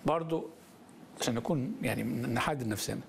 برضو عشان نكون يعني نحدد نفسنا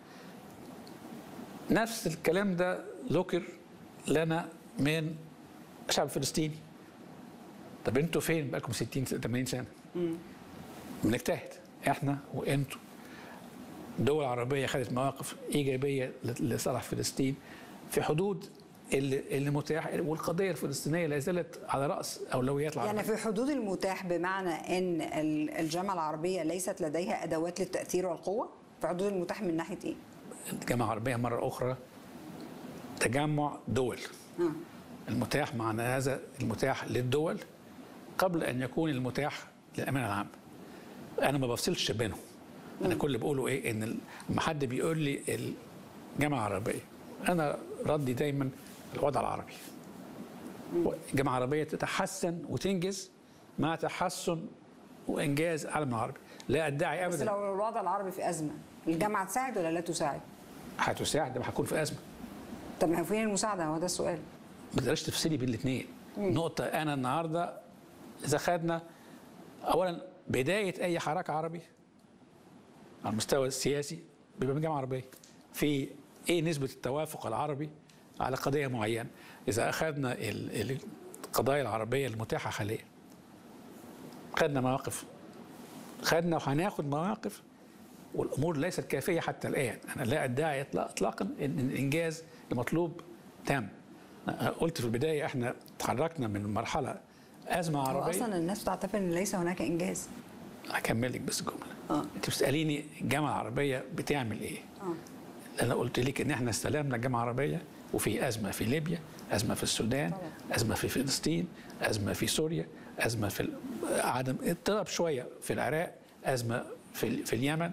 نفس الكلام ده ذكر لنا من الشعب الفلسطيني طب انتوا فين بقالكم 60 80 سنه بنجتهد احنا وانتوا دول عربيه خدت مواقف ايجابيه لصالح فلسطين في حدود اللي اللي متاح والقضيه الفلسطينيه لا زالت على راس اولويات العربيه يعني في حدود المتاح بمعنى ان ال- الجامعه العربيه ليست لديها ادوات للتاثير والقوه في حدود المتاح من ناحيه ايه؟ الجامعه العربيه مره اخرى تجمع دول آه. المتاح معنى هذا المتاح للدول قبل ان يكون المتاح للامانه العامه انا ما بفصلش بينهم انا كل اللي بقوله ايه ان ال- لما حد بيقول لي الجامعه العربيه انا ردي دايما الوضع العربي الجامعه العربيه تتحسن وتنجز مع تحسن وانجاز العالم العربي لا ادعي بس ابدا لو الوضع العربي في ازمه الجامعه تساعد ولا لا تساعد؟ هتساعد ما هكون في ازمه طب ما هو فين المساعده هو ده السؤال ما تقدرش تفصلي بين الاثنين نقطة أنا النهاردة إذا خدنا أولا بداية أي حركة عربي على المستوى السياسي بيبقى من جامعة عربية في إيه نسبة التوافق العربي على قضية معينة إذا أخذنا ال- ال- القضايا العربية المتاحة حاليا خدنا مواقف خدنا وهناخد مواقف والامور ليست كافيه حتى الان انا لا ادعي إطلاق- اطلاقا ان الانجاز المطلوب تم أنا قلت في البدايه احنا تحركنا من مرحله ازمه هو عربيه اصلا الناس تعتبر ان ليس هناك انجاز هكمل لك بس الجمله آه. انت بتساليني الجامعه العربيه بتعمل ايه اه انا قلت لك ان احنا استلمنا الجامعه العربيه وفي ازمه في ليبيا ازمه في السودان طبعا. ازمه في فلسطين ازمه في سوريا ازمه في ال- عدم اضطراب شويه في العراق ازمه في ال- في اليمن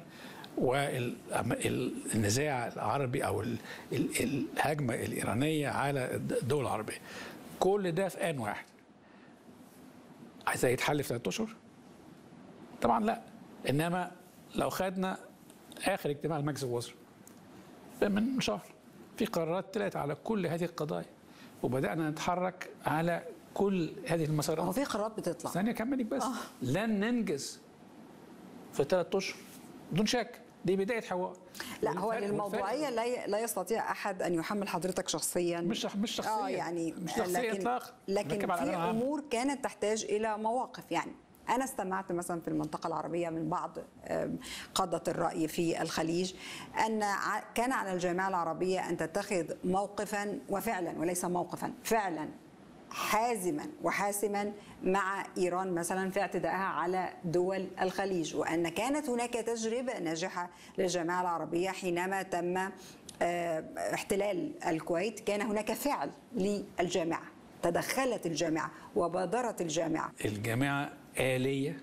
والنزاع العربي او ال- ال- الهجمه الايرانيه على الدول العربيه كل ده في ان واحد عايزاه يتحل في ثلاث اشهر طبعا لا انما لو خدنا اخر اجتماع المجلس الوزراء من شهر في قرارات طلعت على كل هذه القضايا وبدانا نتحرك على كل هذه هو المسارات في قرارات بتطلع ثانيه اكملك بس آه. لن ننجز في ثلاث اشهر بدون شك دي بدايه حوار لا هو والفرق- للموضوعيه والفرق- لا ي- لا يستطيع احد ان يحمل حضرتك شخصيا مش مش شخصيا اه يعني مش شخصيا لكن اطلاقا لكن بتكلم على في الأمانة العامة. امور كانت تحتاج الى مواقف يعني انا استمعت مثلا في المنطقه العربيه من بعض آم، قاده الراي في الخليج ان ع- كان على الجامعه العربيه ان تتخذ موقفا وفعلا وليس موقفا فعلا حازما وحاسما مع ايران مثلا في اعتدائها على دول الخليج وان كانت هناك تجربه ناجحه للجامعه العربيه حينما تم آه، احتلال الكويت كان هناك فعل للجامعه تدخلت الجامعه وبادرت الجامعه الجامعه آلية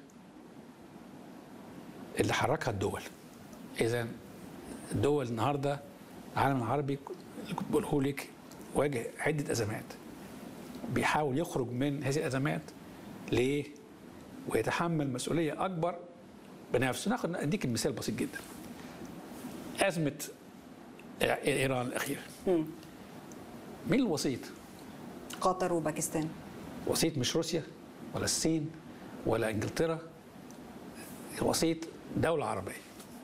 اللي حركها الدول إذا الدول النهاردة العالم العربي اللي كنت بقوله لك واجه عدة أزمات بيحاول يخرج من هذه الأزمات ليه؟ ويتحمل مسؤولية أكبر بنفسه ناخد أديك المثال بسيط جدا أزمة إيران الأخيرة مين الوسيط؟ قطر وباكستان وسيط مش روسيا ولا الصين ولا انجلترا الوسيط دولة عربية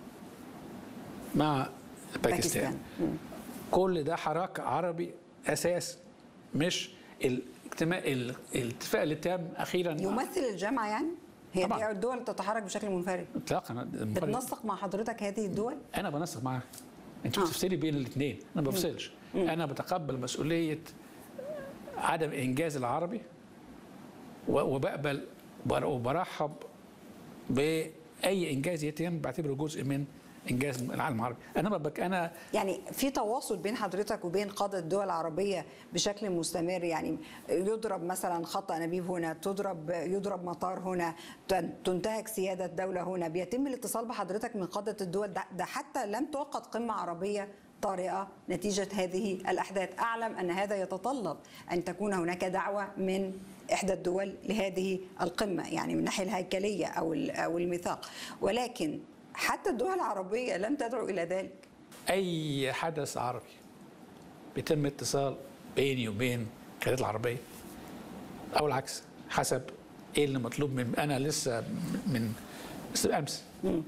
مع باكستان باكستان. مم. كل ده حراك عربي أساس مش الاجتماع ال- الاتفاق اللي تم أخيرا يمثل الجامعه يعني هي طبعاً. دي الدول تتحرك بشكل منفرد اطلاقا بتنسق مع حضرتك هذه الدول انا بنسق معاك انت آه. بتفصلي بين الاثنين انا ما بفصلش انا بتقبل مسؤوليه عدم انجاز العربي و- وبقبل وبر- وبرحب باي انجاز يتم بعتبره جزء من انجاز العالم العربي انا ببك انا يعني في تواصل بين حضرتك وبين قادة الدول العربية بشكل مستمر يعني يضرب مثلا خط أنابيب هنا تضرب يضرب مطار هنا تن- تنتهك سيادة دولة هنا بيتم الاتصال بحضرتك من قادة الدول ده, ده حتى لم تعقد قمة عربية طارئة نتيجة هذه الأحداث أعلم أن هذا يتطلب أن تكون هناك دعوة من إحدى الدول لهذه القمة يعني من الناحية الهيكلية أو ال- أو الميثاق ولكن حتى الدول العربية لم تدعو إلى ذلك اي حدث عربي بيتم اتصال بيني وبين القيادات العربيه او العكس حسب ايه اللي مطلوب من انا لسه من بس امس